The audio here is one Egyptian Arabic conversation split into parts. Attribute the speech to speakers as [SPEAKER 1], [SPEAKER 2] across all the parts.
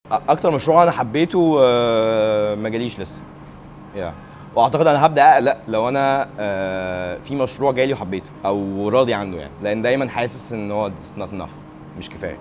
[SPEAKER 1] اكتر مشروع انا حبيته آه، ما جاليش لسه يا واعتقد انا هبدا اقلق لو انا آه، في مشروع جالي وحبيته او راضي عنه يعني لان دايما حاسس ان هو it's not enough مش كفايه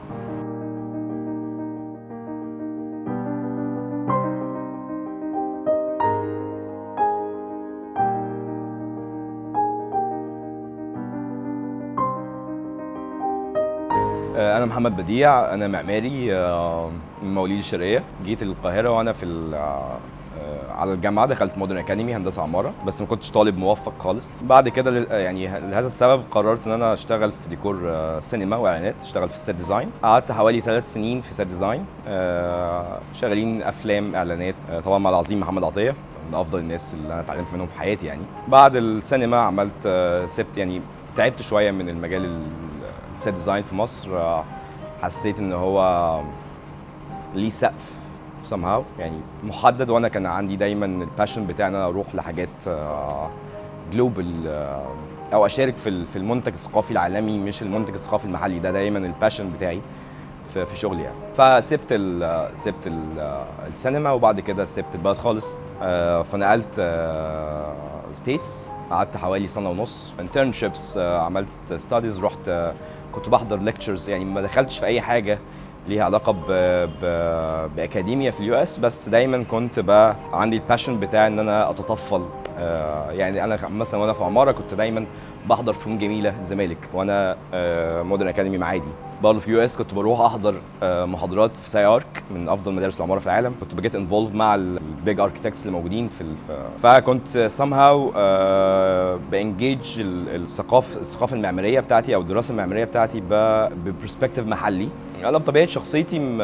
[SPEAKER 1] آه، انا محمد بديع انا معماري آه، من مواليد الشرقيه جيت القاهره وانا في ال- آه، آه، على الجامعه دخلت مودرن اكاديمي هندسه عماره بس ما كنتش طالب موفق خالص بعد كده لل- يعني لهذا السبب قررت ان انا اشتغل في ديكور آه، سينما واعلانات اشتغل في السيت ديزاين قعدت حوالي ثلاث سنين في سيت ديزاين آه، شغالين افلام اعلانات آه، طبعا مع العظيم محمد عطيه من افضل الناس اللي انا اتعلمت منهم في حياتي يعني بعد السينما عملت آه، سبت يعني تعبت شويه من المجال ال- السيت ديزاين في مصر آه، حسيت ان هو ليه سقف somehow يعني محدد وانا كان عندي دايما الباشن بتاعي ان انا اروح لحاجات جلوبال او اشارك في ال- في المنتج الثقافي العالمي مش المنتج الثقافي المحلي ده دايما الباشن بتاعي في في شغلي يعني فسبت ال سبت ال السينما وبعد كده سبت البلد خالص آه، فنقلت ستيتس قعدت حوالي سنه ونص انترنشيبس عملت ستاديز رحت آه، كنت بحضر ليكتشرز يعني ما دخلتش في اي حاجه ليها علاقه ب... ب... باكاديميا في اليو اس بس دايما كنت بقى عندي الباشن بتاعي ان انا اتطفل آه، يعني انا مثلا وانا في عماره كنت دايما بحضر فنون جميله الزمالك وانا مودرن اكاديمي معادي برضه في يو اس كنت بروح احضر آه، محاضرات في ساي ارك من افضل مدارس العماره في العالم كنت بجيت انفولف مع البيج اركتكتس اللي موجودين في الف... فكنت سام هاو بانجيج الثقافه الثقافه المعماريه بتاعتي او الدراسه المعماريه بتاعتي ببرسبكتيف محلي انا بطبيعه شخصيتي م...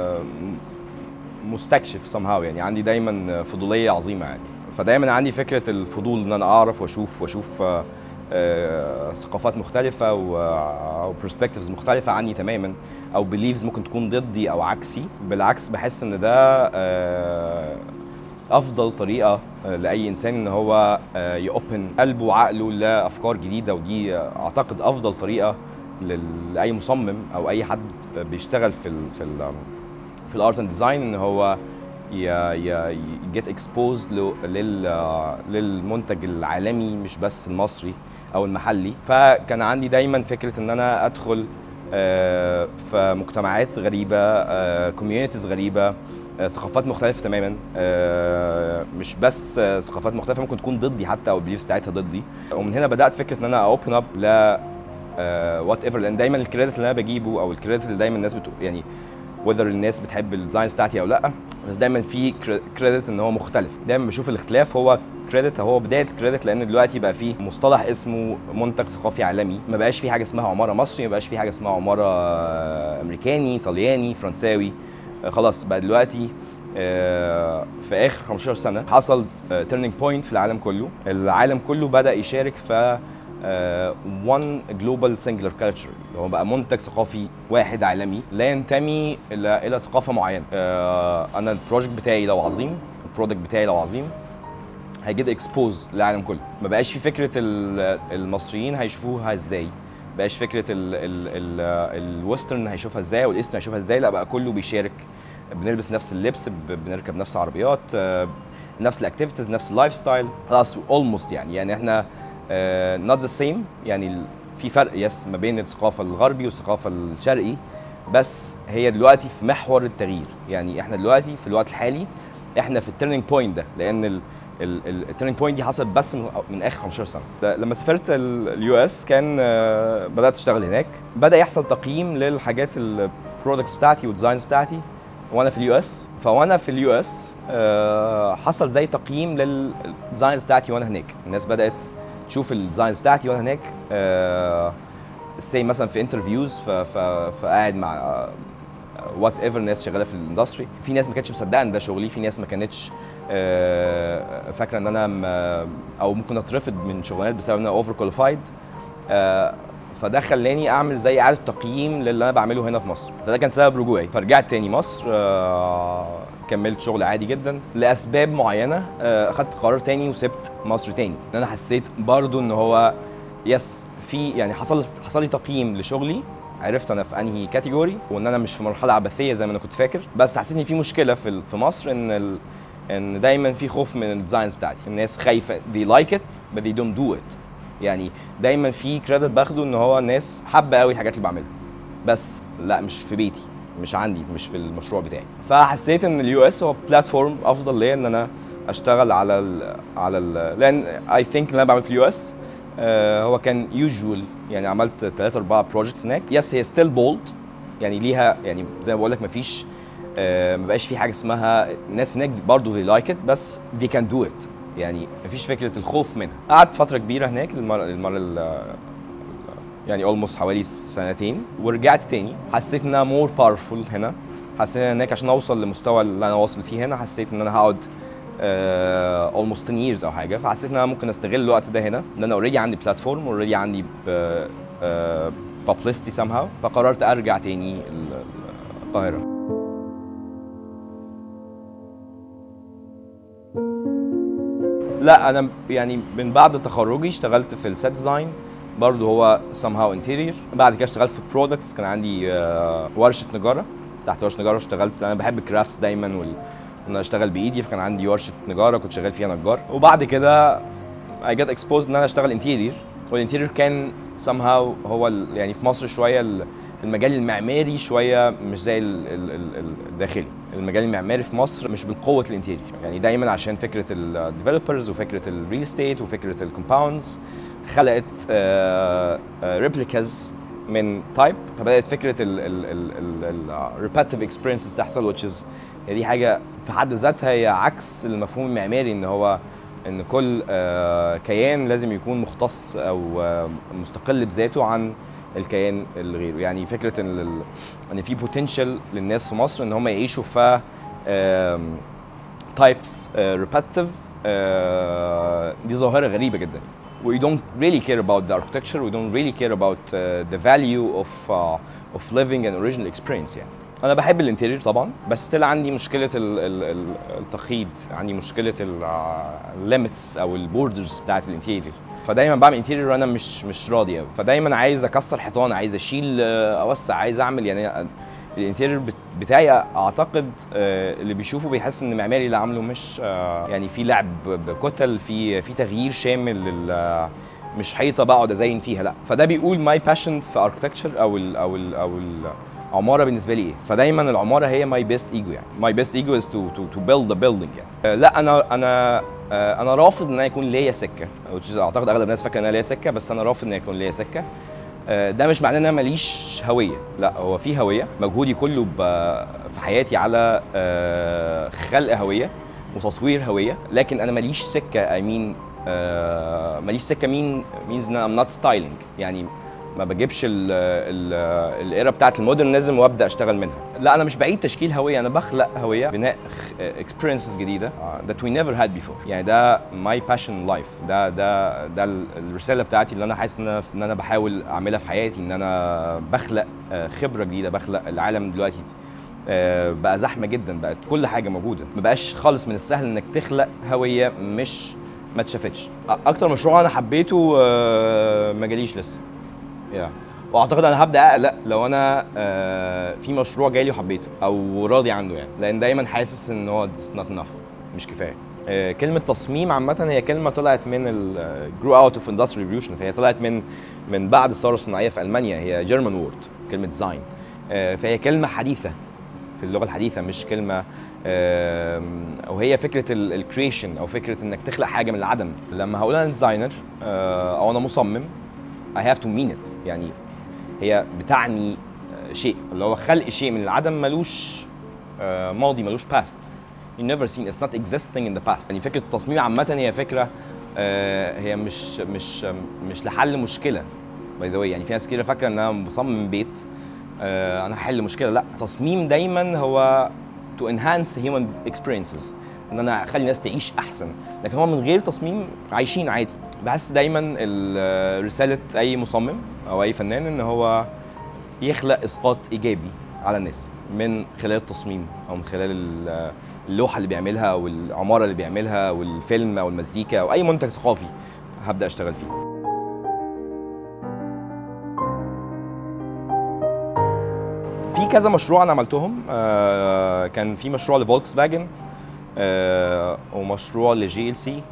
[SPEAKER 1] مستكشف somehow يعني عندي دايما فضوليه عظيمه يعني فدايما عندي فكره الفضول ان انا اعرف واشوف واشوف آه، آه، ثقافات مختلفه او برسبكتيفز مختلفه عني تماما او بليفز ممكن تكون ضدي او عكسي بالعكس بحس ان ده آه، افضل طريقه آه، لاي انسان ان هو يوبن قلبه وعقله لافكار جديده ودي آه، اعتقد افضل طريقه لل- لاي مصمم او اي حد بيشتغل في ال في ال في الارت اند ديزاين ان هو يجيت اكسبوز لل للمنتج العالمي مش بس المصري او المحلي فكان عندي دايما فكره ان انا ادخل آه، في مجتمعات غريبه كوميونيتيز غريبه آه، ثقافات مختلفه تماما آه، مش بس آه، ثقافات مختلفه ممكن تكون ضدي حتى او البيليفز بتاعتها ضدي ومن هنا بدات فكره ان انا اوبن اب ل وات ايفر لان دايما الكريدت اللي انا بجيبه او الكريدت اللي دايما الناس بتقول يعني whether الناس بتحب الديزاينز بتاعتي او لا بس دايما في كريدت ان هو مختلف دايما بشوف الاختلاف هو كريدت هو بدايه الكريدت لان دلوقتي بقى فيه مصطلح اسمه منتج ثقافي عالمي ما بقاش في حاجه اسمها عماره مصري ما بقاش في حاجه اسمها عماره آه، امريكاني طلياني فرنساوي آه، خلاص بقى دلوقتي آه، في اخر 15 سنه حصل تيرنينج بوينت في العالم كله العالم كله بدا يشارك في وان جلوبال سنجلر كلتشر اللي هو بقى منتج ثقافي واحد عالمي لا ينتمي الى الى ثقافه معينه آه، انا البروجكت بتاعي لو عظيم البرودكت بتاعي لو عظيم هيجيت اكسبوز للعالم كله ما بقاش في فكره ال- المصريين هيشوفوها ازاي بقاش فكره ال- ال- ال- الويسترن هيشوفها ازاي والايسترن هيشوفها ازاي لا بقى كله بيشارك بنلبس نفس اللبس ب- بنركب نفس العربيات آه، نفس الاكتيفيتيز نفس اللايف ستايل خلاص اولموست يعني يعني احنا نوت ذا سيم يعني ال- في فرق يس ما بين الثقافه الغربي والثقافه الشرقي بس هي دلوقتي في محور التغيير يعني احنا دلوقتي في الوقت الحالي احنا في التيرنينج بوينت ده لان التيرنينج بوينت دي حصلت بس من, من اخر 15 سنه ل- لما سافرت اليو اس كان آه، بدات اشتغل هناك بدا يحصل تقييم للحاجات البرودكتس بتاعتي والديزاينز بتاعتي وانا في اليو اس فوانا في اليو اس حصل زي تقييم للديزاينز بتاعتي وانا هناك الناس بدات تشوف الديزاينز بتاعتي وانا هناك سي مثلا في انترفيوز فقاعد مع وات ايفر ناس شغاله في الاندستري في ناس ما كانتش مصدقه ان ده شغلي في ناس ما كانتش آه، فاكره ان انا م- او ممكن اترفض من شغلانات بسبب ان انا اوفر كواليفايد فده خلاني اعمل زي اعاده تقييم للي انا بعمله هنا في مصر فده كان سبب رجوعي فرجعت تاني مصر آه، كملت شغل عادي جدا لاسباب معينه آه، اخدت قرار تاني وسبت مصر تاني ان انا حسيت برضو ان هو يس في يعني حصل حصل لي تقييم لشغلي عرفت انا في انهي كاتيجوري وان انا مش في مرحله عبثيه زي ما انا كنت فاكر بس حسيت ان في مشكله في ال- في مصر ان ال... ان دايما في خوف من الديزاينز بتاعتي الناس خايفه they like it but they don't do it يعني دايما في كريدت باخده ان هو الناس حابه قوي الحاجات اللي بعملها بس لا مش في بيتي مش عندي مش في المشروع بتاعي فحسيت ان اليو اس هو بلاتفورم افضل ليا ان انا اشتغل على ال على ال لان اي ثينك اللي انا بعمل في اليو اس هو كان يوجوال يعني عملت ثلاثة أربعة بروجكتس هناك يس هي ستيل بولد يعني ليها يعني زي ما بقول لك مفيش آه، ما بقاش في حاجه اسمها الناس هناك برضه they like it بس they can do it يعني مفيش فكره الخوف منها قعدت فتره كبيره هناك المره المره ال- يعني اولموست حوالي سنتين ورجعت تاني حسيت ان انا مور باورفول هنا حسيت ان هناك عشان اوصل للمستوى اللي انا واصل فيه هنا حسيت ان انا هقعد اولموست 10 years او حاجه فحسيت ان انا ممكن استغل الوقت ده هنا ان انا اوريدي عندي بلاتفورم اوريدي عندي بابليستي somehow فقررت ارجع تاني ال- ال- القاهره لا انا يعني من بعد تخرجي اشتغلت في السيت ديزاين برضه هو somehow interior بعد كده اشتغلت في برودكتس كان عندي آه، ورشه نجاره تحت ورشه نجاره اشتغلت انا بحب الكرافتس دايما وال ان انا اشتغل بايدي فكان عندي ورشه نجاره كنت شغال فيها نجار وبعد كده I got exposed ان انا اشتغل انتيرير والانتيرير كان somehow هو ال- يعني في مصر شويه ال- المجال المعماري شويه مش زي ال- ال- ال- ال- الداخلي المجال المعماري في مصر مش بالقوه الانتيرير يعني دايما عشان فكره الديفلوبرز وفكره الريل استيت وفكره الكومباوندز خلقت ريبليكاز من تايب فبدات فكره الريباتيف اكسبيرينسز تحصل which is هي دي حاجه في حد ذاتها هي عكس المفهوم المعماري ان هو ان كل آه، كيان لازم يكون مختص او آه، مستقل بذاته عن الكيان اللي غيره يعني فكره ان ال- ان في بوتنشال للناس في مصر ان هم يعيشوا في تايبس ريبتيتيف دي ظاهره غريبه جدا we don't really care about the architecture we don't really care about uh, the value of uh, of living an original experience يعني انا بحب الانتيرير طبعا بس still عندي مشكله ال ال ال التقييد عندي مشكله الليميتس او البوردرز بتاعت الانتيرير فدايما بعمل انتيرير وانا مش مش راضي قوي فدايما عايز اكسر حيطان عايز اشيل آه، اوسع عايز اعمل يعني الانتيرير بت- بتاعي اعتقد آه، اللي بيشوفه بيحس ان المعماري اللي عامله مش آه، يعني في لعب بكتل في في تغيير شامل لل مش حيطه بقعد ازين فيها لا فده بيقول ماي باشن في اركتكتشر او ال او ال او العماره بالنسبه لي ايه فدايما العماره هي ماي بيست ايجو يعني ماي بيست ايجو از تو تو تو بيلد ا بيلدينج يعني آه، لا انا انا آه، انا رافض ان انا يكون ليا سكه which is اعتقد اغلب الناس فاكره ان انا ليا سكه بس انا رافض ان يكون ليا سكه آه، ده مش معناه ان انا ماليش هويه لا هو في هويه مجهودي كله ب- في حياتي على آه، خلق هويه وتطوير هويه لكن انا ماليش سكه اي مين ماليش سكه مين مينز ان انا نوت ستايلينج يعني ما بجيبش ال- ال- الايرا بتاعت المودرنزم وابدا اشتغل منها لا انا مش بعيد تشكيل هويه انا بخلق هويه بناء اكسبيرينسز جديده uh, that we never had before يعني ده my passion in life ده ده ده ال- الرساله بتاعتي اللي انا حاسس ان انا ان انا بحاول اعملها في حياتي ان انا بخلق آه، خبره جديده بخلق العالم دلوقتي آه، بقى زحمه جدا بقت كل حاجه موجوده ما بقاش خالص من السهل انك تخلق هويه مش ما اتشافتش أ- اكتر مشروع انا حبيته آه، ما جاليش لسه يا واعتقد انا هبدا اقلق لو انا آه، في مشروع جالي وحبيته او راضي عنه يعني لان دايما حاسس ان هو it's not enough مش كفايه آه، كلمة تصميم عامة هي كلمة طلعت من ال grew out of industrial revolution فهي طلعت من من بعد الثورة الصناعية في ألمانيا هي German word كلمة design آه، فهي كلمة حديثة في اللغة الحديثة مش كلمة آم، أو هي فكرة الكريشن أو فكرة إنك تخلق حاجة من العدم لما هقول أنا ديزاينر أو أنا مصمم I have to mean it يعني هي بتعني آه، شيء اللي هو خلق شيء من العدم ملوش آه، ماضي ملوش past you never seen it's not existing in the past يعني فكره التصميم عامه هي فكره آه، هي مش مش مش لحل مشكله باي ذا يعني في ناس كتير فاكره ان انا بصمم بيت آه، انا هحل مشكله لا تصميم دايما هو to enhance human experiences ان انا اخلي الناس تعيش احسن لكن هو من غير تصميم عايشين عادي بحس دايما ال- رساله اي مصمم او اي فنان ان هو يخلق اسقاط ايجابي على الناس من خلال التصميم او من خلال ال- اللوحه اللي بيعملها او العماره اللي بيعملها او الفيلم او المزيكا او اي منتج ثقافي هبدا اشتغل فيه كذا مشروع انا عملتهم آه، كان في مشروع لفولكس فاجن ومشروع لجي ال سي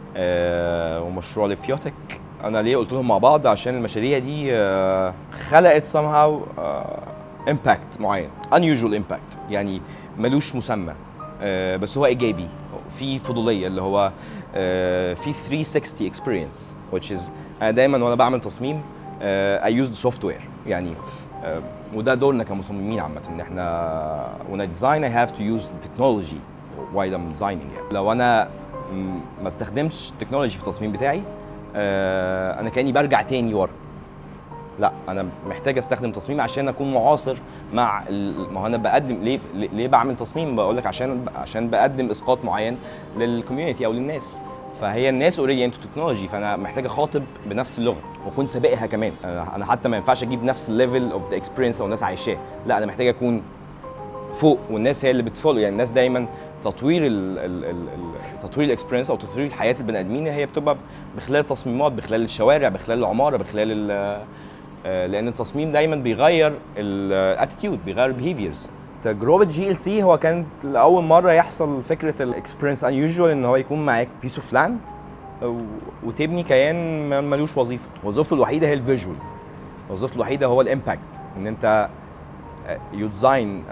[SPEAKER 1] ومشروع لفيوتك انا ليه قلت لهم مع بعض عشان المشاريع دي آه، خلقت somehow امباكت معين unusual impact يعني ملوش مسمى آه، بس هو ايجابي في فضوليه اللي هو آه، في 360 experience which is انا دايما وانا بعمل تصميم آه، I use the software يعني آه، وده دورنا كمصممين عامه ان احنا when I design I have to use the technology while I'm designing يعني. لو انا م- ما استخدمتش التكنولوجي في التصميم بتاعي آه، انا كاني برجع تاني ورا لا انا محتاج استخدم تصميم عشان اكون معاصر مع ال- ما هو انا بقدم ليه ليه ليه بعمل تصميم بقول لك عشان عشان بقدم اسقاط معين للكوميونتي او للناس فهي الناس اوريدي انتو تكنولوجي فانا محتاج اخاطب بنفس اللغه واكون سابقها كمان انا أنا حتى ما ينفعش اجيب نفس الليفل اوف ذا اكسبيرينس او الناس عايشاه لا انا محتاج اكون فوق والناس هي اللي بتفولو يعني الناس دايما تطوير ال ال ال ال تطوير الاكسبيرينس او تطوير حياه البني ادمين هي بتبقى بخلال التصميمات بخلال الشوارع بخلال العماره بخلال ال- آه، لان التصميم دايما بيغير الاتيتيود بيغير البيهيفيرز تجربه جي ال سي هو كانت لاول مره يحصل فكره الاكسبيرينس انيوجوال ان هو يكون معاك بيس اوف لاند وتبني كيان ما- ملوش وظيفه وظيفته الوحيده هي الفيجوال وظيفته الوحيده هو الامباكت ان انت يو ديزاين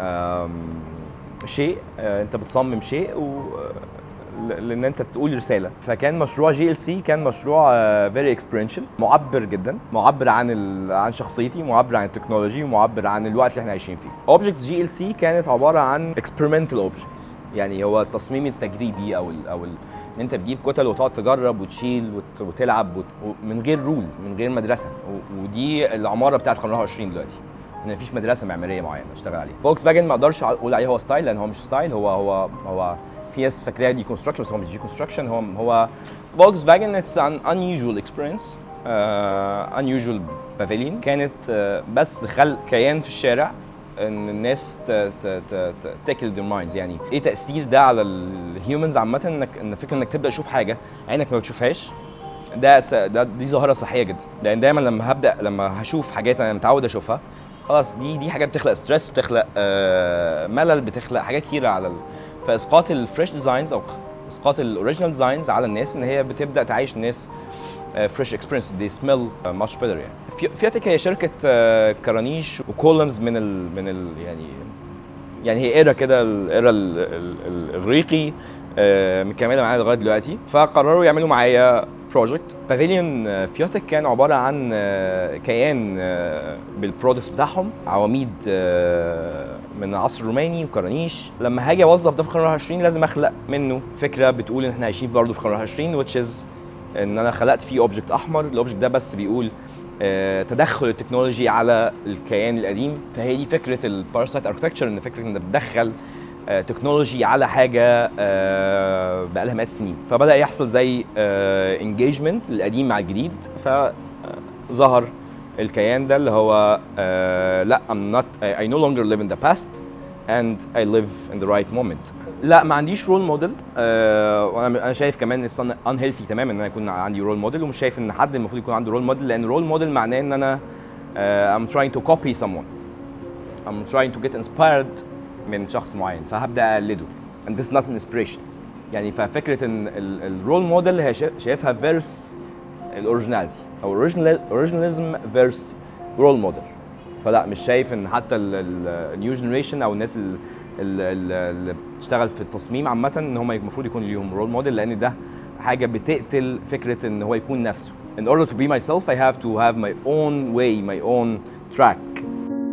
[SPEAKER 1] شيء آه، انت بتصمم شيء و ل- لان انت تقول رساله فكان مشروع جي ال سي كان مشروع فيري اكسبيرينشال معبر جدا معبر عن ال... عن شخصيتي معبر عن التكنولوجي ومعبر عن الوقت اللي احنا عايشين فيه اوبجكتس جي ال سي كانت عباره عن اكسبيرمنتال اوبجكتس يعني هو التصميم التجريبي او ال او ال ان انت بتجيب كتل وتقعد تجرب وتشيل وت... وتلعب وت... من غير رول من غير مدرسه و... ودي العماره بتاعت قرن 21 دلوقتي ان مفيش مدرسه معماريه معينه اشتغل عليها فولكس فاجن ما اقدرش اقول عليه هو ستايل لان هو مش ستايل هو هو هو في ناس فاكراه دي كونستراكشن بس هو مش دي كونستراكشن هو هو فولكس فاجن اتس ان unusual experience uh, unusual pavilion كانت uh, بس خلق كيان في الشارع ان الناس تاكل their minds يعني ايه تاثير ده على الهيومنز عامه انك ان فكره انك تبدا تشوف حاجه عينك ما بتشوفهاش ده س- ده دي ظاهره صحيه جدا لان دايما لما هبدا لما هشوف حاجات انا متعود اشوفها خلاص دي دي حاجات بتخلق ستريس بتخلق آه، ملل بتخلق حاجات كتيره على ال... فاسقاط الفريش ديزاينز او اسقاط الاوريجينال ديزاينز على الناس ان هي بتبدا تعيش الناس فريش اكسبيرينس دي سميل ماتش بيتر يعني في- فياتك هي شركه آه، كرانيش وكولمز من ال من ال يعني يعني هي ايرا كده الايرا ال- ال- ال- الريقي آه، مكمله معايا لغايه دلوقتي فقرروا يعملوا معايا بروجكت بافيليون فيوتك كان عباره عن آه، كيان آه، بالبرودكتس بتاعهم عواميد آه، من العصر الروماني وكرانيش لما هاجي اوظف ده في القرن 21 لازم اخلق منه فكره بتقول ان احنا عايشين برضه في القرن 21 which is ان انا خلقت فيه اوبجكت احمر الاوبجكت ده بس بيقول آه، تدخل التكنولوجي على الكيان القديم فهي دي فكره الباراسايت اركتكتشر ان فكره ان بتدخل آه، تكنولوجي على حاجه آه، بقى لها مئات السنين فبدا يحصل زي انجيجمنت القديم مع الجديد فظهر الكيان ده اللي هو آه، لا I'm not I no longer live in the past and I live in the right moment لا ما عنديش رول موديل آه وانا انا شايف كمان ان هيلثي تماما ان انا يكون عندي رول موديل ومش شايف ان حد المفروض يكون عنده رول موديل لان رول موديل معناه ان انا آه I'm trying to copy someone I'm trying to get inspired من شخص معين فهبدا اقلده and this is not an inspiration يعني ففكره ان الرول موديل هي شا- شايفها فيرس الاوريجيناليتي او اوريجيناليزم فيرس رول موديل فلا مش شايف ان حتى النيو جنريشن او الناس ال- ال- ال- اللي بتشتغل في التصميم عامه ان هم المفروض يكون ليهم رول موديل لان ده حاجه بتقتل فكره ان هو يكون نفسه in order to be myself I have to have my own way my own track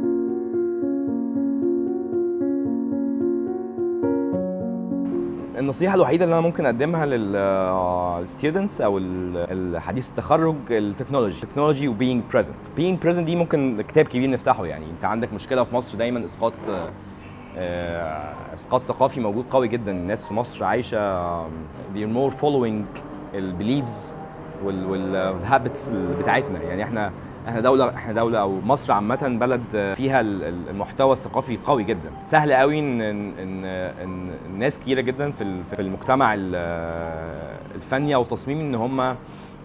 [SPEAKER 1] النصيحة الوحيدة اللي أنا ممكن أقدمها للستودنتس أو ال- الحديث التخرج التكنولوجي التكنولوجي وبينج بريزنت بينج بريزنت دي ممكن كتاب كبير نفتحه يعني أنت عندك مشكلة في مصر دايما إسقاط آه، آه، إسقاط ثقافي موجود قوي جدا الناس في مصر عايشة they're more following البيليفز والهابتس بتاعتنا يعني احنا احنا دوله احنا دوله او مصر عامه بلد فيها ال- ال- المحتوى الثقافي قوي جدا سهل قوي ان ان ان, إن الناس كتيره جدا في ال- في المجتمع ال- الفني او التصميمي ان هم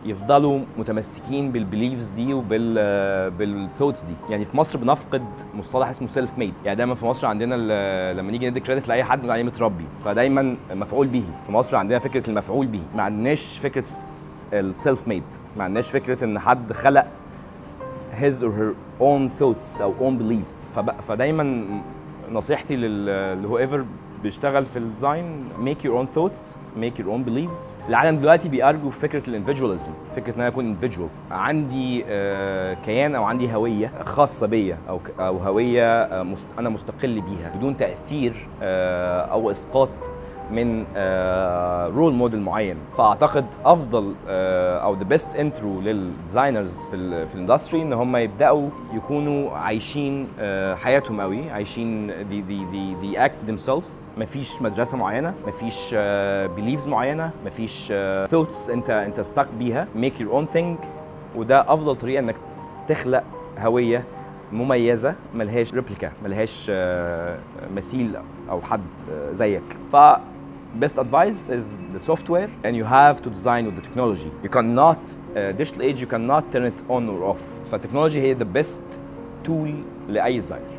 [SPEAKER 1] يفضلوا متمسكين بالبيليفز دي وبال بالثوتس دي يعني في مصر بنفقد مصطلح اسمه سيلف ميد يعني دايما في مصر عندنا ال- لما نيجي ندي كريدت لاي حد بنقول عليه متربي فدايما مفعول به في مصر عندنا فكره المفعول به ما عندناش فكره السيلف ميد ما عندناش فكره ان حد خلق his or her own thoughts او own beliefs فب... فدايما نصيحتي لل whoever بيشتغل في الديزاين make your own thoughts make your own beliefs العالم دلوقتي بيأرجو في فكره الانفيجواليزم فكره ان انا اكون individual عندي آه، كيان او عندي هويه خاصه بيا او ك- او هويه آه، مست... انا مستقل بيها بدون تاثير آه، او اسقاط من رول موديل معين فاعتقد افضل آه، او ذا بيست انترو للديزاينرز في ال في الاندستري ان هم يبداوا يكونوا عايشين آه، حياتهم قوي عايشين the the the the act themselves مفيش مدرسه معينه مفيش بيليفز معينه مفيش ثوتس انت انت ستاك بيها make your own thing وده افضل طريقه انك تخلق هويه مميزه ملهاش ريبليكا ملهاش آه، مثيل او حد آه، زيك ف best advice is the software and you have to design with the technology you cannot uh, digital age you cannot turn it on or off فالتكنولوجي هي the best tool لاي ديزاين